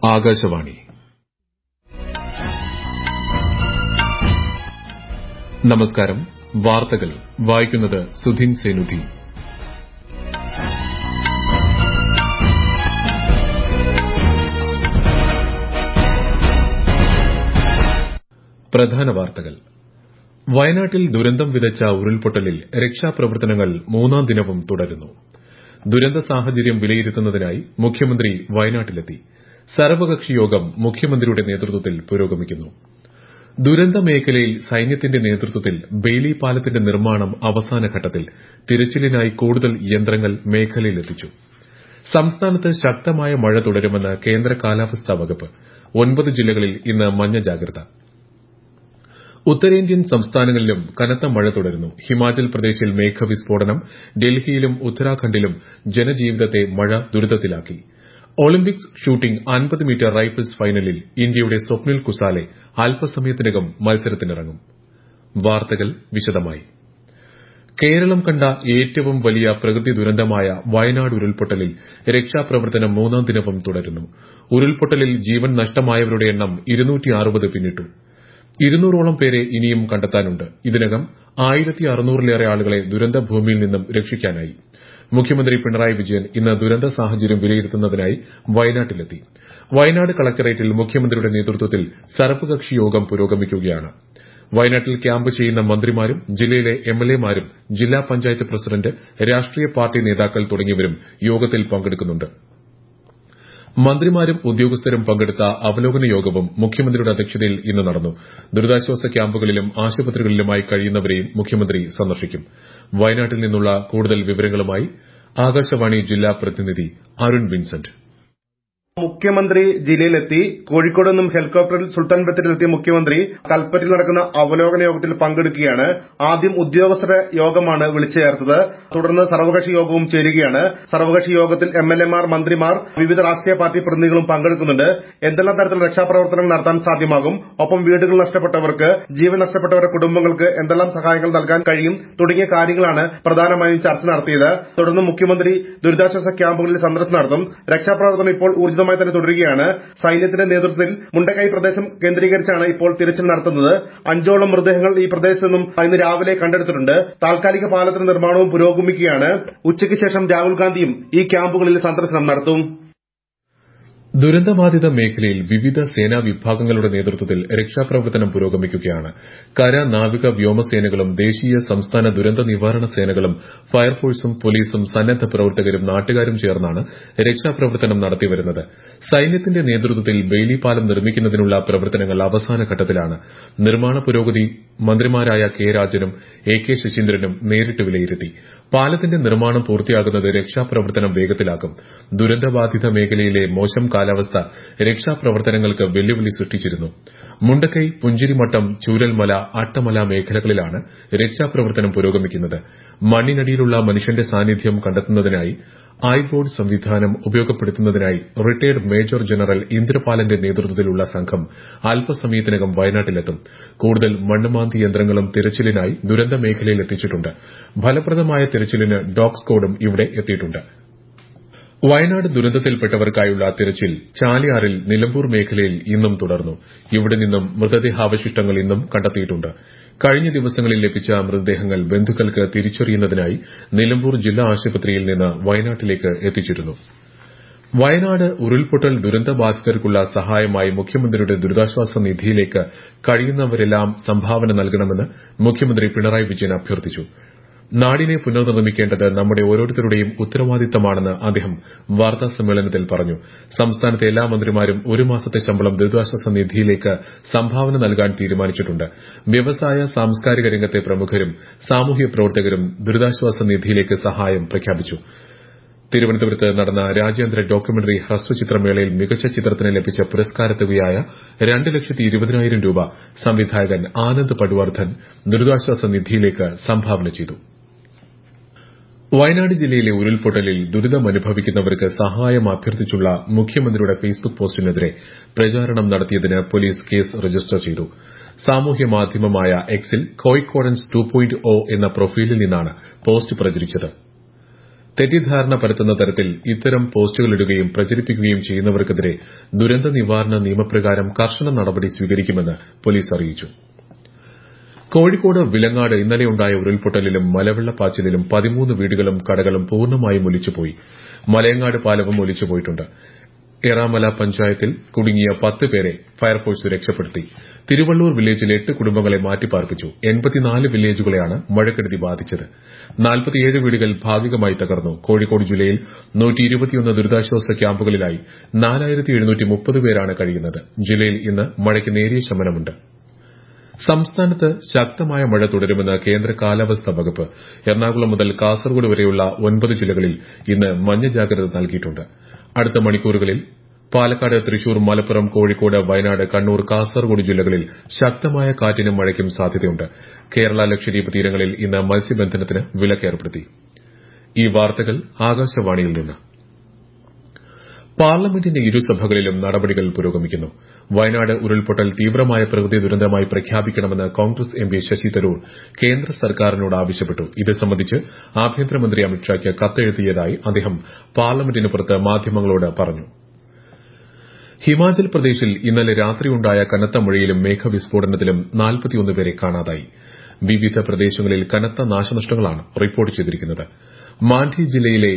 ആകാശവാണി നമസ്കാരം വാർത്തകൾ വായിക്കുന്നത് സുധീൻ സേനുധി പ്രധാന വാർത്തകൾ വയനാട്ടിൽ ദുരന്തം വിതച്ച ഉരുൾപൊട്ടലിൽ രക്ഷാപ്രവർത്തനങ്ങൾ മൂന്നാം ദിനവും തുടരുന്നു ദുരന്ത സാഹചര്യം വിലയിരുത്തുന്നതിനായി മുഖ്യമന്ത്രി വയനാട്ടിലെത്തി സർവകക്ഷി യോഗം മുഖ്യമന്ത്രിയുടെ നേതൃത്വത്തിൽ പുരോഗമിക്കുന്നു ദുരന്ത മേഖലയിൽ സൈന്യത്തിന്റെ നേതൃത്വത്തിൽ ബെയ്ലി പാലത്തിന്റെ നിർമ്മാണം അവസാന ഘട്ടത്തിൽ തിരച്ചിലിനായി കൂടുതൽ യന്ത്രങ്ങൾ മേഖലയിലെത്തിച്ചു സംസ്ഥാനത്ത് ശക്തമായ മഴ തുടരുമെന്ന് കേന്ദ്ര കാലാവസ്ഥാ വകുപ്പ് ഒൻപത് ജില്ലകളിൽ ഇന്ന് മഞ്ഞ ജാഗ്രത ഉത്തരേന്ത്യൻ സംസ്ഥാനങ്ങളിലും കനത്ത മഴ തുടരുന്നു ഹിമാചൽ പ്രദേശിൽ മേഘവിസ്ഫോടനം ഡൽഹിയിലും ഉത്തരാഖണ്ഡിലും ജനജീവിതത്തെ മഴ ദുരിതത്തിലാക്കി ഒളിമ്പിക്സ് ഷൂട്ടിംഗ് അൻപത് മീറ്റർ റൈഫിൾസ് ഫൈനലിൽ ഇന്ത്യയുടെ സ്വപ്നിൽ കുസാലെ അല്പസമയത്തിനകം മത്സരത്തിനിറങ്ങും വാർത്തകൾ വിശദമായി കേരളം കണ്ട ഏറ്റവും വലിയ പ്രകൃതി ദുരന്തമായ വയനാട് ഉരുൾപൊട്ടലിൽ രക്ഷാപ്രവർത്തനം മൂന്നാം ദിനവും തുടരുന്നു ഉരുൾപൊട്ടലിൽ ജീവൻ നഷ്ടമായവരുടെ എണ്ണം പിന്നിട്ടു ഇരുന്നൂറോളം പേരെ ഇനിയും കണ്ടെത്താനുണ്ട് ഇതിനകം ആയിരത്തി അറുന്നൂറിലേറെ ആളുകളെ ദുരന്തഭൂമിയിൽ നിന്നും രക്ഷിക്കാനായി മുഖ്യമന്ത്രി പിണറായി വിജയൻ ഇന്ന് ദുരന്ത സാഹചര്യം വിലയിരുത്തുന്നതിനായി വയനാട്ടിലെത്തി വയനാട് കളക്ടറേറ്റിൽ മുഖ്യമന്ത്രിയുടെ നേതൃത്വത്തിൽ സർവകക്ഷി യോഗം പുരോഗമിക്കുകയാണ് വയനാട്ടിൽ ക്യാമ്പ് ചെയ്യുന്ന മന്ത്രിമാരും ജില്ലയിലെ എംഎൽഎമാരും ജില്ലാ പഞ്ചായത്ത് പ്രസിഡന്റ് രാഷ്ട്രീയ പാർട്ടി നേതാക്കൾ തുടങ്ങിയവരും യോഗത്തിൽ പങ്കെടുക്കുന്നുണ്ട് മന്ത്രിമാരും ഉദ്യോഗസ്ഥരും പങ്കെടുത്ത അവലോകന യോഗവും മുഖ്യമന്ത്രിയുടെ അധ്യക്ഷതയിൽ ഇന്ന് നടന്നു ദുരിതാശ്വാസ ക്യാമ്പുകളിലും ആശുപത്രികളിലുമായി കഴിയുന്നവരെയും മുഖ്യമന്ത്രി സന്ദർശിക്കും വയനാട്ടിൽ നിന്നുള്ള കൂടുതൽ വിവരങ്ങളുമായി ആകാശവാണി ജില്ലാ പ്രതിനിധി അരുൺ വിൻസെന്റ് മുഖ്യമന്ത്രി ജില്ലയിലെത്തി കോഴിക്കോട് നിന്നും ഹെലികോപ്റ്ററിൽ സുൽത്താൻ ബത്തേരിയിലെത്തിയ മുഖ്യമന്ത്രി കൽപ്പറ്റയിൽ നടക്കുന്ന അവലോകന യോഗത്തിൽ പങ്കെടുക്കുകയാണ് ആദ്യം ഉദ്യോഗസ്ഥരുടെ യോഗമാണ് വിളിച്ചു ചേർത്തത് തുടർന്ന് സർവകക്ഷി യോഗവും ചേരുകയാണ് സർവകക്ഷി യോഗത്തിൽ എംഎൽഎമാർ മന്ത്രിമാർ വിവിധ രാഷ്ട്രീയ പാർട്ടി പ്രതിനിധികളും പങ്കെടുക്കുന്നുണ്ട് എന്തെല്ലാം തരത്തിലുള്ള രക്ഷാപ്രവർത്തനങ്ങൾ നടത്താൻ സാധ്യമാകും ഒപ്പം വീടുകൾ നഷ്ടപ്പെട്ടവർക്ക് ജീവൻ നഷ്ടപ്പെട്ടവരുടെ കുടുംബങ്ങൾക്ക് എന്തെല്ലാം സഹായങ്ങൾ നൽകാൻ കഴിയും തുടങ്ങിയ കാര്യങ്ങളാണ് പ്രധാനമായും ചർച്ച നടത്തിയത് തുടർന്ന് മുഖ്യമന്ത്രി ദുരിതാശ്വാസ ക്യാമ്പുകളിൽ സന്ദർശനം നടത്തും രക്ഷാപ്രവർത്തനം ഇപ്പോൾ ഊർജിതമായി ശക്തമായി തന്നെ തുടരുകയാണ് സൈന്യത്തിന്റെ നേതൃത്വത്തിൽ മുണ്ടക്കൈ പ്രദേശം കേന്ദ്രീകരിച്ചാണ് ഇപ്പോൾ തിരച്ചിൽ നടത്തുന്നത് അഞ്ചോളം മൃതദേഹങ്ങൾ ഈ പ്രദേശത്ത് നിന്നും ഇന്ന് രാവിലെ കണ്ടെടുത്തിട്ടുണ്ട് താൽക്കാലിക പാലത്തിന്റെ നിർമ്മാണവും പുരോഗമിക്കുകയാണ് ഉച്ചയ്ക്ക് ശേഷം രാഹുൽ ഗാന്ധിയും ഈ ക്യാമ്പുകളിൽ സന്ദർശനം നടത്തും ദുരന്തബാധിത മേഖലയിൽ വിവിധ സേനാ വിഭാഗങ്ങളുടെ നേതൃത്വത്തിൽ രക്ഷാപ്രവർത്തനം പുരോഗമിക്കുകയാണ് കര നാവിക വ്യോമസേനകളും ദേശീയ സംസ്ഥാന ദുരന്ത നിവാരണ സേനകളും ഫയർഫോഴ്സും പോലീസും സന്നദ്ധ പ്രവർത്തകരും നാട്ടുകാരും ചേർന്നാണ് രക്ഷാപ്രവർത്തനം നടത്തിവരുന്നത് സൈന്യത്തിന്റെ നേതൃത്വത്തിൽ ബെയ്ലി പാലം നിർമ്മിക്കുന്നതിനുള്ള പ്രവർത്തനങ്ങൾ അവസാന ഘട്ടത്തിലാണ് നിർമ്മാണ പുരോഗതി മന്ത്രിമാരായ കെ രാജനും എ കെ ശശീന്ദ്രനും നേരിട്ട് വിലയിരുത്തി പാലത്തിന്റെ നിർമ്മാണം പൂർത്തിയാകുന്നത് രക്ഷാപ്രവർത്തനം വേഗത്തിലാക്കും ദുരന്തബാധിത മേഖലയിലെ മോശം കാലാവസ്ഥ രക്ഷാപ്രവർത്തനങ്ങൾക്ക് വെല്ലുവിളി സൃഷ്ടിച്ചിരുന്നു മുണ്ടക്കൈ പുഞ്ചിരിമട്ടം ചൂരൽമല അട്ടമല മേഖലകളിലാണ് രക്ഷാപ്രവർത്തനം പുരോഗമിക്കുന്നത് മണ്ണിനടിയിലുള്ള മനുഷ്യന്റെ സാന്നിധ്യം കണ്ടെത്തുന്നതിനായി ഐബോർഡ് സംവിധാനം ഉപയോഗപ്പെടുത്തുന്നതിനായി റിട്ടയർഡ് മേജർ ജനറൽ ഇന്ദ്രപാലന്റെ നേതൃത്വത്തിലുള്ള സംഘം അല്പസമയത്തിനകം വയനാട്ടിലെത്തും കൂടുതൽ മണ്ണുമാന്തി യന്ത്രങ്ങളും തിരച്ചിലിനായി ദുരന്ത മേഖലയിൽ എത്തിച്ചിട്ടുണ്ട് ഫലപ്രദമായ തിരച്ചിലിന് ഡോഗ് സ്ക്വാഡും ഇവിടെ എത്തിയിട്ടുണ്ട് വയനാട് ദുരന്തത്തിൽപ്പെട്ടവർക്കായുള്ള തിരച്ചിൽ ചാലിയാറിൽ നിലമ്പൂർ മേഖലയിൽ ഇന്നും തുടർന്നു ഇവിടെ നിന്നും മൃതദേഹാവശിഷ്ടങ്ങൾ ഇന്നും കണ്ടെത്തിയിട്ടുണ്ട് കഴിഞ്ഞ ദിവസങ്ങളിൽ ലഭിച്ച മൃതദേഹങ്ങൾ ബന്ധുക്കൾക്ക് തിരിച്ചറിയുന്നതിനായി നിലമ്പൂർ ജില്ലാ ആശുപത്രിയിൽ നിന്ന് വയനാട്ടിലേക്ക് എത്തിച്ചിരുന്നു വയനാട് ഉരുൾപൊട്ടൽ ദുരന്തബാധിതർക്കുള്ള സഹായമായി മുഖ്യമന്ത്രിയുടെ ദുരിതാശ്വാസ നിധിയിലേക്ക് കഴിയുന്നവരെല്ലാം സംഭാവന നൽകണമെന്ന് മുഖ്യമന്ത്രി പിണറായി വിജയൻ അഭ്യർത്ഥിച്ചു നാടിനെ പുനർനിർമ്മിക്കേണ്ടത് നമ്മുടെ ഓരോരുത്തരുടെയും ഉത്തരവാദിത്തമാണെന്ന് അദ്ദേഹം വാർത്താസമ്മേളനത്തിൽ പറഞ്ഞു സംസ്ഥാനത്തെ എല്ലാ മന്ത്രിമാരും ഒരു മാസത്തെ ശമ്പളം ദുരിതാശ്വാസ നിധിയിലേക്ക് സംഭാവന നൽകാൻ തീരുമാനിച്ചിട്ടുണ്ട് വ്യവസായ സാംസ്കാരിക രംഗത്തെ പ്രമുഖരും സാമൂഹ്യ പ്രവർത്തകരും ദുരിതാശ്വാസ നിധിയിലേക്ക് സഹായം പ്രഖ്യാപിച്ചു തിരുവനന്തപുരത്ത് നടന്ന രാജ്യാന്തര ഡോക്യുമെന്ററി ഹ്രസ്വചിത്രമേളയിൽ മികച്ച ചിത്രത്തിന് ലഭിച്ച പുരസ്കാരത്തുകയായ രണ്ട് ലക്ഷത്തി ഇരുപതിനായിരം രൂപ സംവിധായകൻ ആനന്ദ് പട്വർദ്ധൻ ദുരിതാശ്വാസ നിധിയിലേക്ക് സംഭാവന ചെയ്തു വയനാട് ജില്ലയിലെ ഉരുൾപൊട്ടലിൽ ദുരിതമനുഭവിക്കുന്നവർക്ക് സഹായം അഭ്യർത്ഥിച്ചുള്ള മുഖ്യമന്ത്രിയുടെ ഫേസ്ബുക്ക് പോസ്റ്റിനെതിരെ പ്രചാരണം നടത്തിയതിന് പോലീസ് കേസ് രജിസ്റ്റർ ചെയ്തു സാമൂഹ്യ മാധ്യമമായ എക്സിൽ കോഴിക്കോടൻസ് ടു പോയിന്റ് ഒ എന്ന പ്രൊഫൈലിൽ നിന്നാണ് പോസ്റ്റ് പ്രചരിച്ചത് തെറ്റിദ്ധാരണ പരത്തുന്ന തരത്തിൽ ഇത്തരം പോസ്റ്റുകളിടുകയും പ്രചരിപ്പിക്കുകയും ചെയ്യുന്നവർക്കെതിരെ ദുരന്ത നിവാരണ നിയമപ്രകാരം കർശന നടപടി സ്വീകരിക്കുമെന്ന് പോലീസ് അറിയിച്ചു കോഴിക്കോട് വിലങ്ങാട് ഇന്നലെയുണ്ടായ ഉരുൾപൊട്ടലിലും മലവെള്ളപ്പാച്ചിലിലും പതിമൂന്ന് വീടുകളും കടകളും പൂർണ്ണമായും ഒലിച്ചുപോയി മലയങ്ങാട് പാലവും ഒലിച്ചുപോയിട്ടുണ്ട് ഏറാമല പഞ്ചായത്തിൽ കുടുങ്ങിയ പത്ത് പേരെ ഫയർഫോഴ്സ് രക്ഷപ്പെടുത്തി തിരുവള്ളൂർ വില്ലേജിൽ എട്ട് കുടുംബങ്ങളെ മാറ്റിപ്പാർപ്പിച്ചു എൺപത്തിനാല് വില്ലേജുകളെയാണ് മഴക്കെടുതി ബാധിച്ചത് നാൽപ്പത്തിയേഴ് വീടുകൾ ഭാഗികമായി തകർന്നു കോഴിക്കോട് ജില്ലയിൽ ദുരിതാശ്വാസ ക്യാമ്പുകളിലായി നാലായിരത്തി പേരാണ് കഴിയുന്നത് ജില്ലയിൽ ഇന്ന് മഴയ്ക്ക് നേരിയ ശമനമുണ്ട് സംസ്ഥാനത്ത് ശക്തമായ മഴ തുടരുമെന്ന് കേന്ദ്ര കാലാവസ്ഥാ വകുപ്പ് എറണാകുളം മുതൽ കാസർഗോഡ് വരെയുള്ള ഒൻപത് ജില്ലകളിൽ ഇന്ന് മഞ്ഞ ജാഗ്രത നൽകിയിട്ടുണ്ട് അടുത്ത മണിക്കൂറുകളിൽ പാലക്കാട് തൃശൂർ മലപ്പുറം കോഴിക്കോട് വയനാട് കണ്ണൂർ കാസർഗോഡ് ജില്ലകളിൽ ശക്തമായ കാറ്റിനും മഴയ്ക്കും സാധ്യതയുണ്ട് കേരള ലക്ഷദ്വീപ് തീരങ്ങളിൽ ഇന്ന് മത്സ്യബന്ധനത്തിന് വിലക്കേർപ്പെടുത്തി ഈ വാർത്തകൾ ആകാശവാണിയിൽ നിന്ന് പാർലമെന്റിന്റെ ഇരുസഭകളിലും നടപടികൾ പുരോഗമിക്കുന്നു വയനാട് ഉരുൾപൊട്ടൽ തീവ്രമായ പ്രകൃതി ദുരന്തമായി പ്രഖ്യാപിക്കണമെന്ന് Congress M P Shashi Tharoor കേന്ദ്ര സർക്കാരിനോട് ആവശ്യപ്പെട്ടു ഇത് സംബന്ധിച്ച് ആഭ്യന്തരമന്ത്രി അമിത്ഷായ്ക്ക് കത്തെഴുതിയതായി അദ്ദേഹം പാർലമെന്റിന് പുറത്ത് മാധ്യമങ്ങളോട് പറഞ്ഞു ഹിമാചൽ പ്രദേശിൽ ഇന്നലെ രാത്രിയുണ്ടായ കനത്ത മഴയിലും മേഘവിസ്ഫോടനത്തിലും പേരെ കാണാതായി വിവിധ പ്രദേശങ്ങളിൽ കനത്ത നാശനഷ്ടങ്ങളാണ് റിപ്പോർട്ട് ചെയ്തിരിക്കുന്നത് മാണ്ഡി ജില്ലയിലെ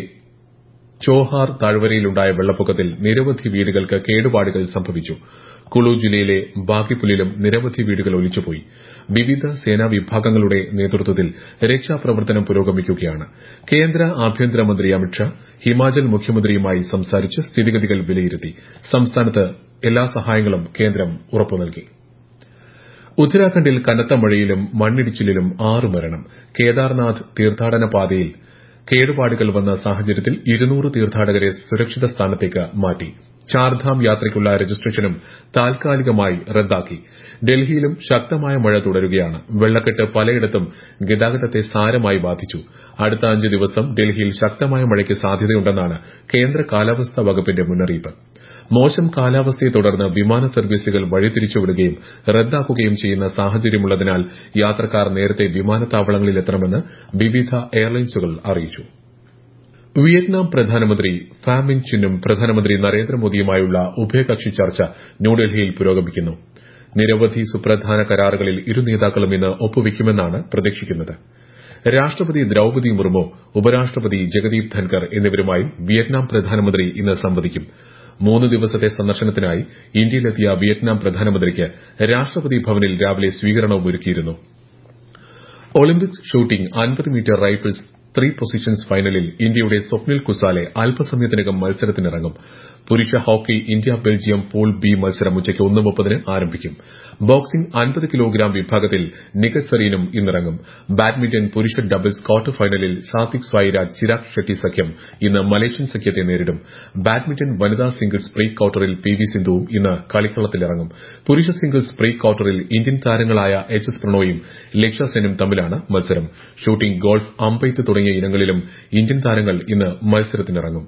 ചോഹാർ താഴ്വരയിലുണ്ടായ വെള്ളപ്പൊക്കത്തിൽ നിരവധി വീടുകൾക്ക് കേടുപാടുകൾ സംഭവിച്ചു കുളു ജില്ലയിലെ ബാഗിപ്പുലിലും നിരവധി വീടുകൾ ഒലിച്ചുപോയി വിവിധ സേനാ വിഭാഗങ്ങളുടെ നേതൃത്വത്തിൽ രക്ഷാപ്രവർത്തനം പുരോഗമിക്കുകയാണ് കേന്ദ്ര ആഭ്യന്തരമന്ത്രി അമിത്ഷാ ഹിമാചൽ മുഖ്യമന്ത്രിയുമായി സംസാരിച്ച് സ്ഥിതിഗതികൾ വിലയിരുത്തി സംസ്ഥാനത്ത് എല്ലാ സഹായങ്ങളും കേന്ദ്രം ഉറപ്പു നൽകി ഉത്തരാഖണ്ഡിൽ കനത്ത മഴയിലും മണ്ണിടിച്ചിലിലും ആറ് മരണം കേദാർനാഥ് തീർത്ഥാടന പാതയിൽ കേടുപാടുകൾ വന്ന സാഹചര്യത്തിൽ ഇരുന്നൂറ് തീർത്ഥാടകരെ സുരക്ഷിത സ്ഥാനത്തേക്ക് മാറ്റി ചാർധാം യാത്രയ്ക്കുള്ള രജിസ്ട്രേഷനും താൽക്കാലികമായി റദ്ദാക്കി ഡൽഹിയിലും ശക്തമായ മഴ തുടരുകയാണ് വെള്ളക്കെട്ട് പലയിടത്തും ഗതാഗതത്തെ സാരമായി ബാധിച്ചു അടുത്ത അഞ്ച് ദിവസം ഡൽഹിയിൽ ശക്തമായ മഴയ്ക്ക് സാധ്യതയുണ്ടെന്നാണ് കേന്ദ്ര കാലാവസ്ഥാ വകുപ്പിന്റെ മുന്നറിയിപ്പ് മോശം കാലാവസ്ഥയെ തുടർന്ന് വിമാന സർവീസുകൾ വഴിതിരിച്ചുവിടുകയും റദ്ദാക്കുകയും ചെയ്യുന്ന സാഹചര്യമുള്ളതിനാൽ യാത്രക്കാർ നേരത്തെ വിമാനത്താവളങ്ങളിലെത്തണമെന്ന് വിവിധ എയർലൈൻസുകൾ അറിയിച്ചു വിയറ്റ്നാം പ്രധാനമന്ത്രി ഫാം മിൻ ചിന്നും പ്രധാനമന്ത്രി നരേന്ദ്രമോദിയുമായുള്ള ഉഭയകക്ഷി ചർച്ച ന്യൂഡൽഹിയിൽ പുരോഗമിക്കുന്നു നിരവധി സുപ്രധാന കരാറുകളിൽ ഇരു നേതാക്കളും ഇന്ന് ഒപ്പുവയ്ക്കുമെന്നാണ് പ്രതീക്ഷിക്കുന്നത് രാഷ്ട്രപതി ദ്രൌപതി മുർമു ഉപരാഷ്ട്രപതി ജഗദീപ് ധൻകർ എന്നിവരുമായും വിയറ്റ്നാം പ്രധാനമന്ത്രി ഇന്ന് സംവദിക്കും മൂന്ന് ദിവസത്തെ സന്ദർശനത്തിനായി ഇന്ത്യയിലെത്തിയ വിയറ്റ്നാം പ്രധാനമന്ത്രിക്ക് രാഷ്ട്രപതി ഭവനിൽ രാവിലെ സ്വീകരണവും ഒരുക്കിയിരുന്നു ഒളിമ്പിക്സ് ഷൂട്ടിംഗ് അൻപത് മീറ്റർ റൈഫിൾസ് ത്രീ പൊസിഷൻസ് ഫൈനലിൽ ഇന്ത്യയുടെ സ്വപ്നിൽ കുസാലെ അല്പസമയത്തിനകം മത്സരത്തിനിറങ്ങും പുരുഷ hockey India Belgium pool B മത്സരം ഉച്ചയ്ക്ക് ഒന്ന് മുപ്പതിന് ആരംഭിക്കും ബോക്സിംഗ് അൻപത് കിലോഗ്രാം വിഭാഗത്തിൽ നിഖത് സരീനും ഇന്നിറങ്ങും ബാഡ്മിന്റൺ പുരുഷ ഡബിൾസ് ക്വാർട്ടർ ഫൈനലിൽ സാത്വിക് സായിരാജ് ചിരാഗ് ഷെട്ടി സഖ്യം ഇന്ന് മലേഷ്യൻ സഖ്യത്തെ നേരിടും ബാഡ്മിന്റൺ വനിതാ സിംഗിൾസ് പ്രീ ക്വാർട്ടറിൽ പി വി സിന്ധുവും ഇന്ന് കളിക്കളത്തിലിറങ്ങും പുരുഷ സിംഗിൾസ് പ്രീ ക്വാർട്ടറിൽ ഇന്ത്യൻ താരങ്ങളായ എച്ച് എസ് പ്രണോയും ലക്ഷ്യ സെനും തമ്മിലാണ് മത്സരം ഷൂട്ടിംഗ് ഗോൾഫ് അമ്പെയ്ത്ത് തുടങ്ങിയ ഇനങ്ങളിലും ഇന്ത്യൻ താരങ്ങൾ ഇന്ന് മത്സരത്തിനിറങ്ങും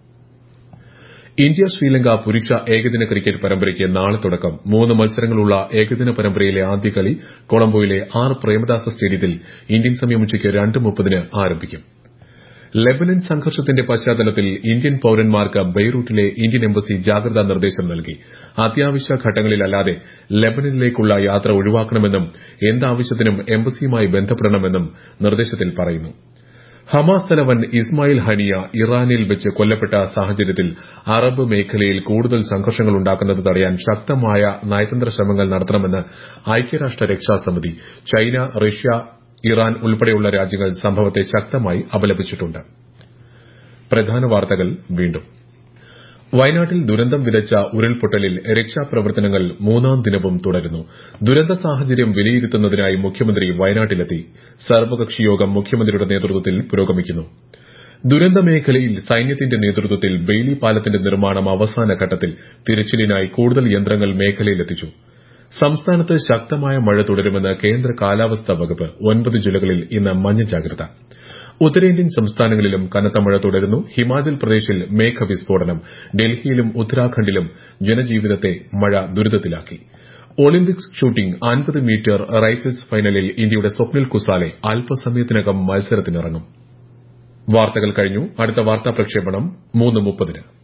ഇന്ത്യ ശ്രീലങ്ക പുരുഷ ഏകദിന ക്രിക്കറ്റ് പരമ്പരയ്ക്ക് നാളെ തുടക്കം മൂന്ന് മത്സരങ്ങളുള്ള ഏകദിന പരമ്പരയിലെ ആദ്യ കളി കൊളംബോയിലെ ആർ പ്രേമദാസ സ്റ്റേഡിയത്തിൽ ഇന്ത്യൻ സമയം ഉച്ചയ്ക്ക് രണ്ട് മുപ്പതിന് ആരംഭിക്കും ലെബനൻ സംഘർഷത്തിന്റെ പശ്ചാത്തലത്തിൽ ഇന്ത്യൻ പൌരന്മാർക്ക് ബെയ്റൂട്ടിലെ ഇന്ത്യൻ എംബസി ജാഗ്രതാ നിർദ്ദേശം നൽകി അത്യാവശ്യ ഘട്ടങ്ങളിലല്ലാതെ ലെബനനിലേക്കുള്ള യാത്ര ഒഴിവാക്കണമെന്നും എന്താവശ്യത്തിനും എംബസിയുമായി ബന്ധപ്പെടണമെന്നും നിർദ്ദേശത്തിൽ പറയുന്നു ഹമാസ് തലവൻ ഇസ്മായിൽ ഹനിയ ഇറാനിൽ വെച്ച് കൊല്ലപ്പെട്ട സാഹചര്യത്തിൽ അറബ് മേഖലയിൽ കൂടുതൽ സംഘർഷങ്ങൾ ഉണ്ടാക്കുന്നത് തടയാൻ ശക്തമായ നയതന്ത്ര ശ്രമങ്ങൾ നടത്തണമെന്ന് ഐക്യരാഷ്ട്ര രക്ഷാസമിതി ചൈന റഷ്യ ഇറാൻ ഉൾപ്പെടെയുള്ള രാജ്യങ്ങൾ സംഭവത്തെ ശക്തമായി അപലപിച്ചിട്ടുണ്ട് പ്രധാന വാർത്തകൾ വീണ്ടും വയനാട്ടിൽ ദുരന്തം വിതച്ച ഉരുൾപൊട്ടലിൽ രക്ഷാപ്രവർത്തനങ്ങൾ മൂന്നാം ദിനവും തുടരുന്നു ദുരന്ത സാഹചര്യം വിലയിരുത്തുന്നതിനായി മുഖ്യമന്ത്രി വയനാട്ടിലെത്തി സർവകക്ഷി യോഗം മുഖ്യമന്ത്രിയുടെ നേതൃത്വത്തിൽ പുരോഗമിക്കുന്നു ദുരന്ത മേഖലയിൽ സൈന്യത്തിന്റെ നേതൃത്വത്തിൽ ബെയിലി പാലത്തിന്റെ നിർമ്മാണം അവസാന ഘട്ടത്തിൽ തിരച്ചിലിനായി കൂടുതൽ യന്ത്രങ്ങൾ മേഖലയിലെത്തിച്ചു സംസ്ഥാനത്ത് ശക്തമായ മഴ തുടരുമെന്ന് കേന്ദ്ര കാലാവസ്ഥാ വകുപ്പ് ഒൻപത് ജില്ലകളിൽ ഇന്ന് മഞ്ഞ ജാഗ്രത ഉത്തരേന്ത്യൻ സംസ്ഥാനങ്ങളിലും കനത്ത മഴ തുടരുന്നു ഹിമാചൽ പ്രദേശിൽ മേഘവിസ്ഫോടനം ഡൽഹിയിലും ഉത്തരാഖണ്ഡിലും ജനജീവിതത്തെ മഴ ദുരിതത്തിലാക്കി ഒളിമ്പിക്സ് ഷൂട്ടിംഗ് അൻപത് മീറ്റർ റൈഫിൾസ് ഫൈനലിൽ ഇന്ത്യയുടെ സ്വപ്നിൽ കുസാലെ അല്പസമയത്തിനകം മത്സരത്തിനിറങ്ങും വാർത്തകൾ കഴിഞ്ഞു അടുത്ത വാർത്താ പ്രക്ഷേപണം മൂന്ന് മുപ്പതിന്